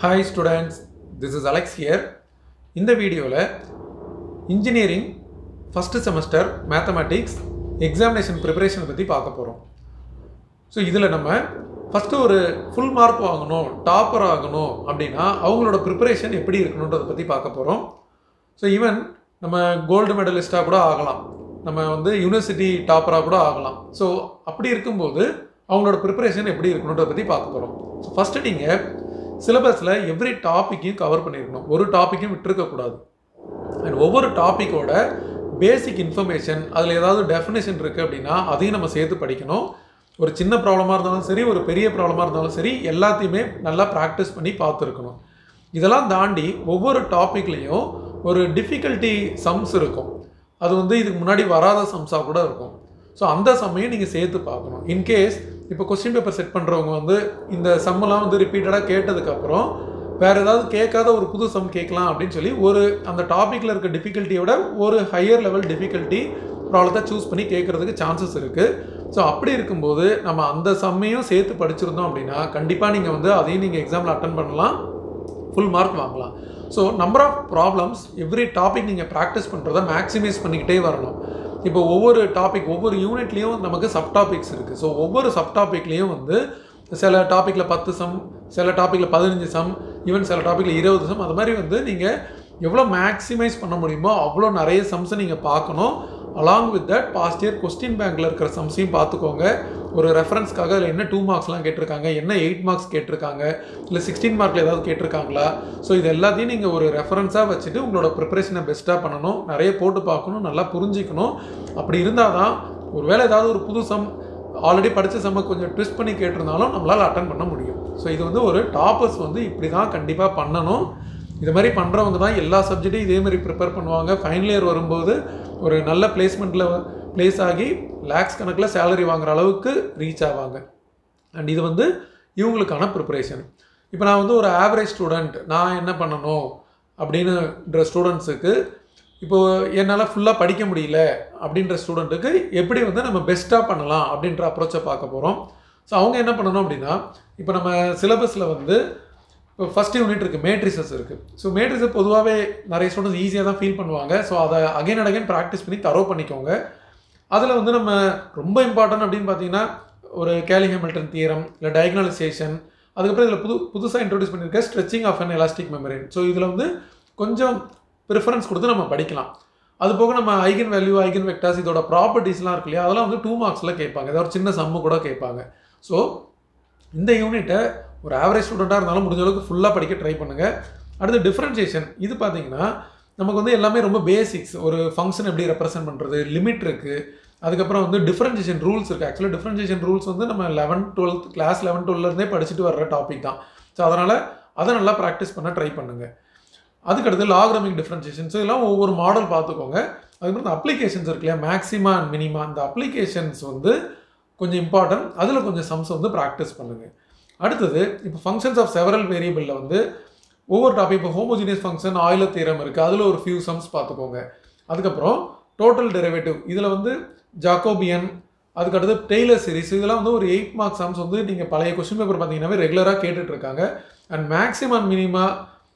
hi students this is Alex here இந்த வீடியோவில் engineering first semester mathematics examination ப்ரிப்பரேஷனை பற்றி பார்க்க போகிறோம் ஸோ இதில் நம்ம ஃபஸ்ட்டு ஒரு ஃபுல் மார்க் வாங்கணும் டாப்பர் ஆகணும் அப்படின்னா அவங்களோட ப்ரிப்பரேஷன் எப்படி இருக்கணுன்றதை பற்றி பார்க்க போகிறோம் ஸோ ஈவன் நம்ம கோல்டு மெடலிஸ்ட்டாக கூட ஆகலாம் நம்ம வந்து யூனிவர்சிட்டி டாப்பராக கூட ஆகலாம் ஸோ அப்படி இருக்கும்போது அவங்களோட ப்ரிப்பரேஷன் எப்படி இருக்கணுன்றதை பற்றி பார்க்க போகிறோம் ஸோ ஃபஸ்ட்டு நீங்கள் சிலபஸில் எவ்ரி டாப்பிக்கையும் கவர் பண்ணியிருக்கணும் ஒரு டாப்பிக்கும் விட்டுருக்கக்கூடாது அண்ட் ஒவ்வொரு டாப்பிக்கோட பேசிக் இன்ஃபர்மேஷன் அதில் ஏதாவது டெஃபினேஷன் இருக்குது அப்படின்னா அதையும் நம்ம சேர்த்து படிக்கணும் ஒரு சின்ன ப்ராப்ளமாக இருந்தாலும் சரி ஒரு பெரிய ப்ராப்ளமாக இருந்தாலும் சரி எல்லாத்தையுமே நல்லா ப்ராக்டிஸ் பண்ணி பார்த்துருக்கணும் இதெல்லாம் தாண்டி ஒவ்வொரு டாப்பிக்லேயும் ஒரு டிஃபிகல்ட்டி சம்ஸ் இருக்கும் அது வந்து இதுக்கு முன்னாடி வராத சம்ஸாக கூட இருக்கும் ஸோ அந்த சம்மையும் நீங்கள் சேர்த்து பார்க்கணும் இன்கேஸ் இப்போ கொஸ்டின் பேப்பர் செட் பண்ணுறவங்க வந்து இந்த சம்மெல்லாம் வந்து ரிப்பீட்டடாக கேட்டதுக்கப்புறம் வேறு ஏதாவது கேட்காத ஒரு புது சம் கேட்கலாம் அப்படின்னு சொல்லி ஒரு அந்த டாப்பிக்கில் இருக்க டிஃபிகல்ட்டியோட ஒரு ஹையர் லெவல் டிஃபிகல்ட்டி ப்ராப்ளத்தை சூஸ் பண்ணி கேட்குறதுக்கு சான்சஸ் இருக்குது ஸோ அப்படி இருக்கும்போது நம்ம அந்த சம்மையும் சேர்த்து படிச்சிருந்தோம் அப்படின்னா கண்டிப்பாக நீங்கள் வந்து அதையும் நீங்கள் எக்ஸாமில் அட்டன் பண்ணலாம் ஃபுல் மார்க் வாங்கலாம் so number of problems every topic நீங்கள் ப்ராக்டிஸ் பண்ணுறத மேக்ஸிமைஸ் பண்ணிக்கிட்டே வரணும் இப்போ ஒவ்வொரு டாபிக் ஒவ்வொரு யூனிட்லேயும் நமக்கு சப் டாபிக்ஸ் இருக்குது ஸோ ஒவ்வொரு சப் டாப்பிக்லேயும் வந்து சில டாப்பிக்கில் பத்து சம் சில டாப்பிக்கில் பதினஞ்சு சம் ஈவன் சில டாப்பிக்கில் இருபது சம் அது மாதிரி வந்து நீங்கள் எவ்வளோ மேக்ஸிமைஸ் பண்ண முடியுமோ அவ்வளோ நிறைய சம்ஸை நீங்கள் பார்க்கணும் along with that past year question பேங்க்கில் இருக்கிற சம்ஸையும் பார்த்துக்கோங்க ஒரு ரெஃபரன்ஸ்க்காக அதில் என்ன டூ மார்க்ஸ்லாம் கேட்டிருக்காங்க என்ன எயிட் மார்க்ஸ் கேட்டிருக்காங்க இல்லை சிக்ஸ்டீன் மார்க்கில் ஏதாவது கேட்டிருக்காங்களா ஸோ இது எல்லாத்தையும் நீங்கள் ஒரு ரெஃபரன்ஸாக வச்சுட்டு உங்களோட ப்ரிப்பரேஷனை பெஸ்ட்டாக பண்ணணும் நிறைய போட்டு பார்க்கணும் நல்லா புரிஞ்சிக்கணும் அப்படி இருந்தால் தான் ஒரு வேளை ஏதாவது ஒரு புது சம் ஆல்ரெடி படித்த செம்ம கொஞ்சம் ட்விஸ்ட் பண்ணி கேட்டிருந்தாலும் நம்மளால் அட்டன் பண்ண முடியும் ஸோ இது வந்து ஒரு டாப்பர்ஸ் வந்து இப்படி தான் கண்டிப்பாக பண்ணணும் இது மாதிரி பண்ணுறவங்க தான் எல்லா சப்ஜெக்ட்டையும் இதே மாதிரி ப்ரிப்பேர் பண்ணுவாங்க ஃபைனல் இயர் வரும்போது ஒரு நல்ல பிளேஸ்மெண்ட்டில் ப்ளேஸ் ஆகி லேக்ஸ் கணக்கில் சேலரி வாங்குற அளவுக்கு ரீச் ஆவாங்க அண்ட் இது வந்து இவங்களுக்கான ப்ரிப்பரேஷன் இப்போ நான் வந்து ஒரு ஆவரேஜ் ஸ்டூடெண்ட் நான் என்ன பண்ணணும் அப்படின்னுன்ற ஸ்டூடெண்ட்ஸுக்கு இப்போது என்னால் ஃபுல்லாக படிக்க முடியல அப்படின்ற ஸ்டூடெண்ட்டுக்கு எப்படி வந்து நம்ம பெஸ்ட்டாக பண்ணலாம் அப்படின்ற அப்ரோச்சை பார்க்க போகிறோம் ஸோ அவங்க என்ன பண்ணணும் அப்படின்னா இப்போ நம்ம சிலபஸில் வந்து இப்போ ஃபஸ்ட் யூனிட் இருக்குது மேட்ரிசஸ் இருக்குது ஸோ மேட்ரிசஸ் பொதுவாகவே நிறைய ஸ்டூடெண்ட்ஸ் ஈஸியாக தான் ஃபீல் பண்ணுவாங்க ஸோ அதை அகைன் அண்ட் அகைன் ப்ராக்டிஸ் பண்ணி தரோ பண்ணிக்கோங்க அதில் வந்து நம்ம ரொம்ப இம்பார்ட்டன்ட் அப்படின்னு பார்த்தீங்கன்னா ஒரு கேலி ஹேமில்டன் தியரம் இல்லை டயக்னலைசேஷன் அதுக்கப்புறம் இதில் புது புதுசாக இன்ட்ரடியூஸ் பண்ணியிருக்க stretching of an elastic membrane so இதில் வந்து கொஞ்சம் ப்ரிஃபரன்ஸ் கொடுத்து நம்ம படிக்கலாம் அது போக நம்ம ஐகன் வேல்யூ ஐகன் வெக்டாஸ் இதோட ப்ராப்பர்ட்டிஸ்லாம் இருக்கு இல்லையா அதெல்லாம் வந்து டூ மார்க்ஸில் கேட்பாங்க ஏதாவது ஒரு சின்ன சம்மு கூட கேட்பாங்க ஸோ இந்த யூனிட்டை ஒரு ஆவரேஜ் ஸ்டூடெண்ட்டாக இருந்தாலும் முடிஞ்ச அளவுக்கு ஃபுல்லாக படிக்க ட்ரை பண்ணுங்கள் அடுத்து டிஃப்ரென்ஷியேஷன் இது பார்த்தீங்கன்னா நமக்கு வந்து எல்லாமே ரொம்ப பேசிக்ஸ் ஒரு ஃபங்க்ஷன் எப்படி ரெப்ரசென்ட் பண்ணுறது லிமிட் இருக்குது அதுக்கப்புறம் வந்து டிஃப்ரென்ஷியேஷன் ரூல்ஸ் இருக்குது ஆக்சுவலாக டிஃப்ரென்ஷியேஷன் ரூல்ஸ் வந்து நம்ம லெவன் டுவெல்த் கிளாஸ் லெவன் டுவெல்லேருந்தே படிச்சுட்டு வர்ற டாபிக் தான் ஸோ அதனால் அதை நல்லா ப்ராக்டிஸ் பண்ண ட்ரை பண்ணுங்கள் அதுக்கடுத்து லாக்ரமிக் டிஃப்ரென்ஷியேஷன்ஸ் இதெல்லாம் ஒவ்வொரு மாடல் பார்த்துக்கோங்க அதுக்கப்புறம் இந்த அப்ளிகேஷன்ஸ் இருக்கு இல்லையா மேக்ஸிமா அண்ட் மினிமா இந்த அப்ளிகேஷன்ஸ் வந்து கொஞ்சம் இம்பார்ட்டன்ட் அதில் கொஞ்சம் சம்ஸ் வந்து ப்ராக்டிஸ் பண்ணுங்கள் அடுத்தது இப்போ ஃபங்க்ஷன்ஸ் ஆஃப் செவரல் வேரியபிளில் வந்து ஒவ்வொரு டாபிக் இப்போ ஹோமோஜினியஸ் ஃபங்க்ஷன் ஆயில தீரம் இருக்குது அதில் ஒரு ஃபியூ சம்ஸ் பார்த்துக்கோங்க அதுக்கப்புறம் டோட்டல் டெரிவேட்டிவ் இதில் வந்து ஜாக்கோபியன் அதுக்கடுத்து டெய்லர் சீரிஸ் இதெல்லாம் வந்து ஒரு எயிட் மார்க் சம்ஸ் வந்து நீங்கள் பழைய கொஸ்டின் பேப்பர் பார்த்தீங்கன்னாவே ரெகுலராக கேட்டுட்ருக்காங்க and maximum minima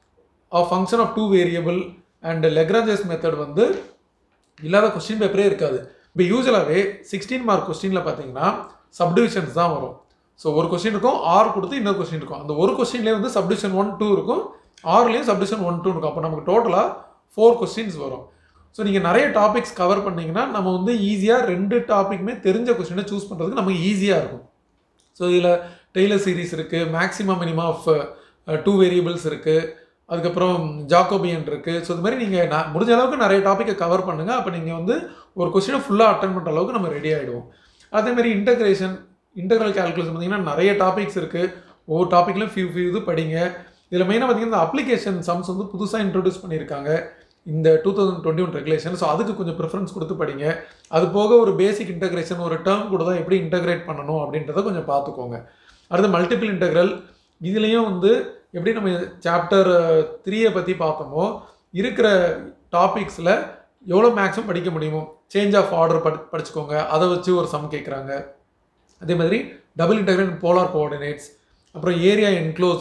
of function of two variable and Lagrange's method வந்து இல்லாத கொஸ்டின் பேப்பரே இருக்காது இப்போ யூஸ்வலாகவே சிக்ஸ்டீன் மார்க் கொஸ்டினில் பார்த்தீங்கன்னா சப்டிவிஷன்ஸ் தான் வரும் ஸோ ஒரு கொஸ்டின் இருக்கும் ஆர் கொடுத்து இன்னொரு கொஸ்டின் இருக்கும் அந்த ஒரு கொஸ்டின்லேயே வந்து சப்டிவிஷன் ஒன் டூ இருக்கும் ஆர்லேயும் சப்டிவிஷன் ஒன் டூ இருக்கும் அப்போ நமக்கு டோட்டலாக ஃபோர் கொஸ்டின்ஸ் வரும் ஸோ நீங்கள் நிறைய டாபிக்ஸ் கவர் பண்ணிங்கன்னா நம்ம வந்து ஈஸியாக ரெண்டு டாப்பிக்குமே தெரிஞ்ச கொஸ்டினை சூஸ் பண்ணுறதுக்கு நமக்கு ஈஸியாக இருக்கும் ஸோ இதில் டெய்லர் சீரீஸ் இருக்குது maximum minima of two variables இருக்குது அதுக்கப்புறம் ஜாக்கோபியன் இருக்குது ஸோ இது மாதிரி நீங்கள் நான் முடிஞ்ச அளவுக்கு நிறைய டாப்பிக்கை கவர் பண்ணுங்கள் அப்போ நீங்கள் வந்து ஒரு கொஸ்டினை ஃபுல்லாக அட்டன் பண்ணுற அளவுக்கு நம்ம ரெடி ஆகிடுவோம் அதேமாதிரி இன்டகிரேஷன் இன்டெக்ரல் கேல்குலேஷன் பார்த்தீங்கன்னா நிறைய டாபிக்ஸ் இருக்குது ஒவ்வொரு டாப்பிக்லையும் ஃபியூ ஃபியூ இது படிங்க இதில் மெயினாக பார்த்தீங்கன்னா இந்த அப்ளிகேஷன் சம்ஸ் வந்து புதுசாக இன்ட்ரடியூஸ் பண்ணியிருக்காங்க இந்த two thousand twenty one regulation so அதுக்கு கொஞ்சம் ப்ரிஃபரன்ஸ் கொடுத்து படிங்க அது போக ஒரு பேசிக் இன்டகிரேஷன் ஒரு டேர்ம் கூட தான் எப்படி இன்டகிரேட் பண்ணணும் அப்படின்றத கொஞ்சம் பார்த்துக்கோங்க அடுத்து மல்டிபிள் இன்டெக்ரல் இதுலேயும் வந்து எப்படி நம்ம சாப்டர் த்ரீயை பற்றி பார்த்தோமோ இருக்கிற டாபிக்ஸில் எவ்வளோ மேக்ஸிமம் படிக்க முடியுமோ சேஞ்ச் ஆஃப் ஆர்டர் படி படிச்சுக்கோங்க அதை வச்சு ஒரு சம் கேட்குறாங்க அதே மாதிரி டபுள் இன்டெகிரேட் போலார் கோஆர்டினேட்ஸ் அப்புறம் ஏரியா என்க்ளோஸ்டு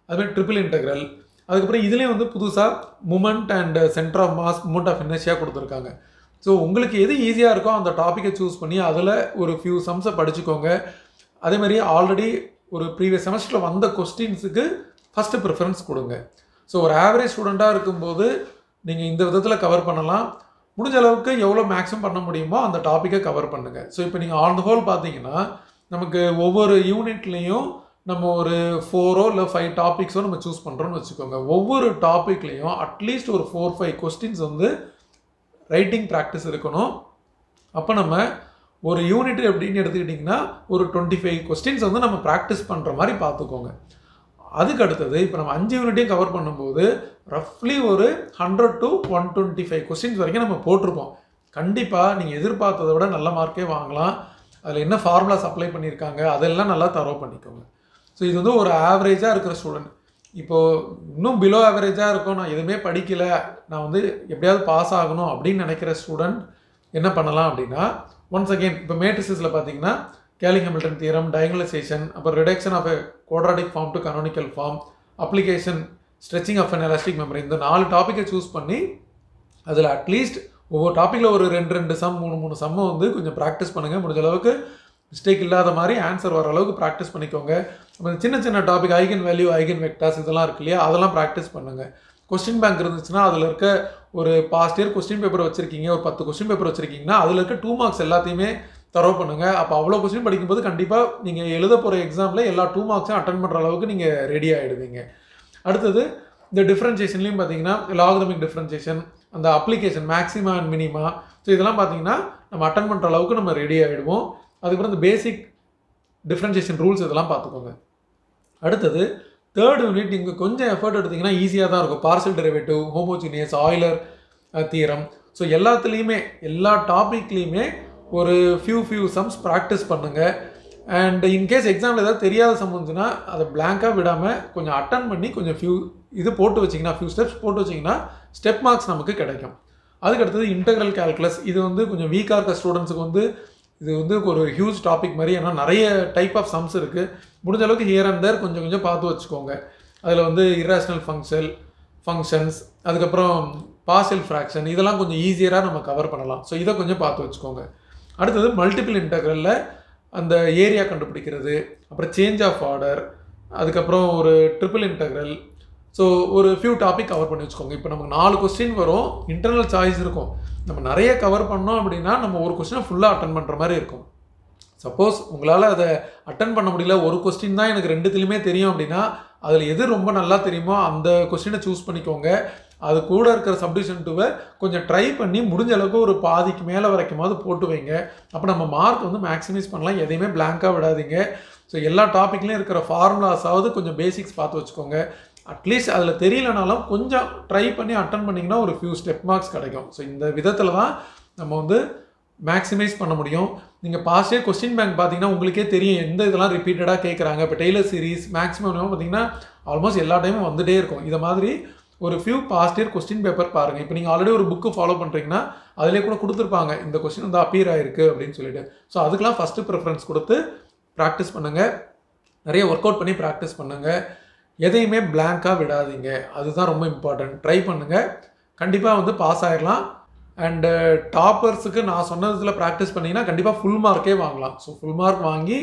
அதுமாதிரி ட்ரிபிள் இன்டெக்ரல் அதுக்கப்புறம் இதுலேயும் வந்து புதுசாக moment and centre of mass moment of inertia கொடுத்துருக்காங்க ஸோ உங்களுக்கு எது ஈஸியாக இருக்கோ அந்த டாப்பிக்கை சூஸ் பண்ணி அதில் ஒரு ஃபியூ சம்ஸை படிச்சுக்கோங்க அதே மாதிரி ஆல்ரெடி ஒரு ப்ரீவியஸ் செமஸ்டரில் வந்த கொஸ்டின்ஸுக்கு ஃபஸ்ட்டு ப்ரிஃபரன்ஸ் கொடுங்க ஸோ ஒரு ஆவரேஜ் ஸ்டூடெண்ட்டாக இருக்கும்போது நீங்கள் இந்த விதத்தில் கவர் பண்ணலாம் முடிஞ்ச அளவுக்கு எவ்வளோ மேக்ஸிமம் பண்ண முடியுமோ அந்த டாப்பிக்கை கவர் பண்ணுங்கள் ஸோ இப்போ நீங்கள் ஆன் த ஹோல் பார்த்தீங்கன்னா நமக்கு ஒவ்வொரு யூனிட்லேயும் நம்ம ஒரு ஃபோரோ இல்லை ஃபைவ் டாபிக்ஸோ நம்ம சூஸ் பண்ணுறோன்னு வச்சுக்கோங்க ஒவ்வொரு டாப்பிக்லேயும் அட்லீஸ்ட் ஒரு ஃபோர் ஃபைவ் கொஸ்டின்ஸ் வந்து ரைட்டிங் ப்ராக்டிஸ் இருக்கணும் அப்போ நம்ம ஒரு யூனிட் எப்படின்னு எடுத்துக்கிட்டிங்கன்னா ஒரு டுவெண்ட்டி ஃபைவ் கொஸ்டின்ஸ் வந்து நம்ம ப்ராக்டிஸ் பண்ணுற மாதிரி பார்த்துக்கோங்க அதுக்கு அடுத்தது இப்போ நம்ம அஞ்சு யூனிட்டையும் கவர் பண்ணும்போது ரஃப்லி ஒரு hundred to one twenty five questions வரைக்கும் நம்ம போட்டிருப்போம் கண்டிப்பாக நீங்கள் எதிர்பார்த்ததை விட நல்ல மார்க்கே வாங்கலாம் அதில் என்ன ஃபார்முலாஸ் அப்ளை பண்ணியிருக்காங்க அதெல்லாம் நல்லா தரவு பண்ணிக்கோங்க ஸோ இது வந்து ஒரு ஆவரேஜாக இருக்கிற ஸ்டூடெண்ட் இப்போது இன்னும் பிலோ ஆவரேஜாக இருக்கும் நான் எதுவுமே படிக்கலை நான் வந்து எப்படியாவது பாஸ் ஆகணும் அப்படின்னு நினைக்கிற ஸ்டூடெண்ட் என்ன பண்ணலாம் அப்படின்னா ஒன்ஸ் அகெயின் இப்போ மேட்ரிசஸில் பார்த்தீங்கன்னா கேலி ஹெமில்டன் தியரம் டயங்கலைசேஷன் அப்புறம் reduction of a quadratic form to canonical form application stretching of an elastic membrane இந்த நாலு டாப்பிக்கை சூஸ் பண்ணி அதில் அட்லீஸ்ட் ஒவ்வொரு டாப்பிக்கில் ஒரு ரெண்டு ரெண்டு சம் மூணு மூணு சம்மை வந்து கொஞ்சம் ப்ராக்டிஸ் பண்ணுங்கள் முடிஞ்ச அளவுக்கு மிஸ்டேக் இல்லாத மாதிரி ஆன்சர் வர அளவுக்கு ப்ராக்டிஸ் பண்ணிக்கோங்க அப்புறம் சின்ன சின்ன topic eigen value eigen vectors இதெல்லாம் இருக்கு இல்லையா அதெல்லாம் ப்ராக்டிஸ் பண்ணுங்கள் கொஸ்டின் பேங்க் இருந்துச்சுன்னா அதில் இருக்க ஒரு பாஸ்ட் இயர் கொஸ்டின் பேப்பர் வச்சுருக்கீங்க ஒரு பத்து கொஸ்டின் பேப்பர் வச்சுருக்கீங்கன்னா அதில் இருக்க டூ மார்க்ஸ் எல்லாத்தையுமே தரவு பண்ணுங்கள் அப்போ அவ்வளோ கொஸ்டின் படிக்கும்போது கண்டிப்பாக நீங்கள் எழுத போகிற எக்ஸாமில் எல்லா டூ மார்க்ஸையும் அட்டன் பண்ணுற அளவுக்கு நீங்கள் ரெடி ஆகிடுவீங்க அடுத்தது இந்த டிஃப்ரென்சியேஷன்லையும் பார்த்தீங்கன்னா லாகதமிக் டிஃப்ரென்சியேஷன் அந்த application maxima and minima so இதெல்லாம் பார்த்தீங்கன்னா நம்ம அட்டன் பண்ணுற அளவுக்கு நம்ம ரெடி ஆகிடுவோம் அதுக்கப்புறம் இந்த பேசிக் டிஃப்ரென்சியேஷன் ரூல்ஸ் இதெல்லாம் பார்த்துக்கோங்க அடுத்தது தேர்ட் யூனிட் நீங்கள் கொஞ்சம் எஃபர்ட் எடுத்திங்கன்னா ஈஸியாக தான் இருக்கும் partial derivative homogeneous Euler theorem so எல்லாத்துலேயுமே எல்லா டாப்பிக்லேயுமே ஒரு ஃபியூ ஃபியூ சம்ஸ் ப்ராக்டிஸ் பண்ணுங்கள் அண்ட் இன்கேஸ் எக்ஸாமில் ஏதாவது தெரியாத சம் இருந்துச்சுன்னா அதை பிளாங்காக விடாமல் கொஞ்சம் அட்டன் பண்ணி கொஞ்சம் ஃபியூ இது போட்டு வச்சிங்கன்னா ஃபியூ ஸ்டெப்ஸ் போட்டு வச்சிங்கன்னா ஸ்டெப் மார்க்ஸ் நமக்கு கிடைக்கும் அதுக்கு அடுத்தது இன்டெக்ரல் கேல்குலஸ் இது வந்து கொஞ்சம் வீக்காக இருக்க ஸ்டூடெண்ட்ஸுக்கு வந்து இது வந்து ஒரு ஹியூஜ் டாபிக் மாதிரி ஏன்னா நிறைய டைப் ஆஃப் சம்ஸ் இருக்குது முடிஞ்ச அளவுக்கு ஹியர் அண்ட் தேர் கொஞ்சம் கொஞ்சம் பார்த்து வச்சுக்கோங்க அதில் வந்து இராஷனல் ஃபங்க்ஷன் ஃபங்க்ஷன்ஸ் அதுக்கப்புறம் பார்சல் ஃப்ராக்ஷன் இதெல்லாம் கொஞ்சம் ஈஸியராக நம்ம கவர் பண்ணலாம் ஸோ இதை கொஞ்சம் பார்த்து வச்சுக்கோங்க அடுத்தது மல்டிபிள் இன்டெக்ரலில் அந்த ஏரியா கண்டுபிடிக்கிறது அப்புறம் சேஞ்ச் ஆஃப் ஆர்டர் அதுக்கப்புறம் ஒரு ட்ரிபிள் இன்டெக்ரல் ஸோ ஒரு ஃபியூ டாபிக் கவர் பண்ணி வச்சுக்கோங்க இப்போ நமக்கு நாலு கொஸ்டின் வரும் இன்டர்னல் சாய்ஸ் இருக்கும் நம்ம நிறைய கவர் பண்ணோம் அப்படின்னா நம்ம ஒரு கொஸ்டினை ஃபுல்லாக அட்டன் பண்ணுற மாதிரி இருக்கும் சப்போஸ் உங்களால் அதை அட்டன் பண்ண முடியல ஒரு கொஸ்டின் தான் எனக்கு ரெண்டுத்துலையுமே தெரியும் அப்படின்னா அதில் எது ரொம்ப நல்லா தெரியுமோ அந்த கொஸ்டினை சூஸ் பண்ணிக்கோங்க அது கூட இருக்கிற சப்டிஷன் டூவை கொஞ்சம் ட்ரை பண்ணி முடிஞ்ச அளவுக்கு ஒரு பாதிக்கு மேலே வரைக்குமாவது போட்டு வைங்க அப்போ நம்ம மார்க் வந்து மேக்ஸிமைஸ் பண்ணலாம் எதையுமே பிளாங்காக விடாதீங்க ஸோ எல்லா டாப்பிக்லேயும் இருக்கிற ஃபார்முலாஸாவது கொஞ்சம் பேசிக்ஸ் பார்த்து வச்சுக்கோங்க அட்லீஸ்ட் அதில் தெரியலனாலும் கொஞ்சம் ட்ரை பண்ணி அட்டன் பண்ணிங்கன்னா ஒரு ஃபியூ ஸ்டெப் மார்க்ஸ் கிடைக்கும் ஸோ இந்த விதத்தில் தான் நம்ம வந்து மேக்ஸிமைஸ் பண்ண முடியும் நீங்கள் பாஸ்ட் இயர் கொஸ்டின் பேங்க் பார்த்தீங்கன்னா உங்களுக்கே தெரியும் எந்த இதெல்லாம் ரிப்பீட்டடாக கேட்குறாங்க இப்போ டெய்லர் சீரிஸ் மேக்ஸிமம் பார்த்தீங்கன்னா ஆல்மோஸ்ட் எல்லா டைமும் வந்துட்டே இருக்கும் இதை மாதிரி ஒரு few past year question paper பாருங்கள் இப்போ நீங்கள் ஆல்ரெடி ஒரு புக்கு ஃபாலோ பண்ணுறீங்கன்னா அதிலே கூட கொடுத்துருப்பாங்க இந்த கொஸ்டின் வந்து அப்பியர் ஆயிருக்கு அப்படின்னு சொல்லிட்டு ஸோ அதுக்கெலாம் ஃபஸ்ட்டு ப்ரிஃபரன்ஸ் கொடுத்து ப்ராக்டிஸ் பண்ணுங்கள் நிறைய ஒர்க் அவுட் பண்ணி ப்ராக்டிஸ் பண்ணுங்கள் எதையுமே பிளாங்காக விடாதீங்க அதுதான் ரொம்ப இம்பார்ட்டன்ட் ட்ரை பண்ணுங்கள் கண்டிப்பாக வந்து பாஸ் ஆகிடலாம் அண்டு டாப்பர்ஸுக்கு நான் சொன்னதில் ப்ராக்டிஸ் பண்ணிங்கன்னா கண்டிப்பாக ஃபுல் மார்க்கே வாங்கலாம் ஸோ ஃபுல் மார்க் வாங்கி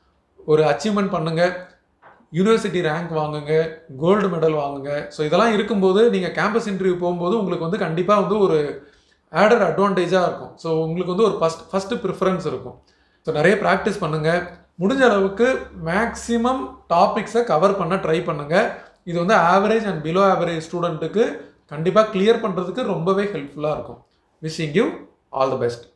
ஒரு அச்சீவ்மெண்ட் பண்ணுங்கள் யூனிவர்சிட்டி ரேங்க் வாங்குங்க கோல்டு மெடல் வாங்குங்க ஸோ இதெல்லாம் இருக்கும்போது நீங்கள் கேம்பஸ் இன்டர்வியூ போகும்போது உங்களுக்கு வந்து கண்டிப்பாக வந்து ஒரு ஆடட் அட்வான்டேஜாக இருக்கும் ஸோ உங்களுக்கு வந்து ஒரு ஃபஸ்ட் ஃபஸ்ட்டு ப்ரிஃபரன்ஸ் இருக்கும் ஸோ நிறைய ப்ராக்டிஸ் பண்ணுங்கள் முடிஞ்ச அளவுக்கு மேக்ஸிமம் டாபிக்ஸை கவர் பண்ண ட்ரை பண்ணுங்கள் இது வந்து ஆவரேஜ் அண்ட் பிலோ ஆவரேஜ் ஸ்டூடெண்ட்டுக்கு கண்டிப்பாக கிளியர் பண்ணுறதுக்கு ரொம்பவே ஹெல்ப்ஃபுல்லாக இருக்கும் wishing you all the best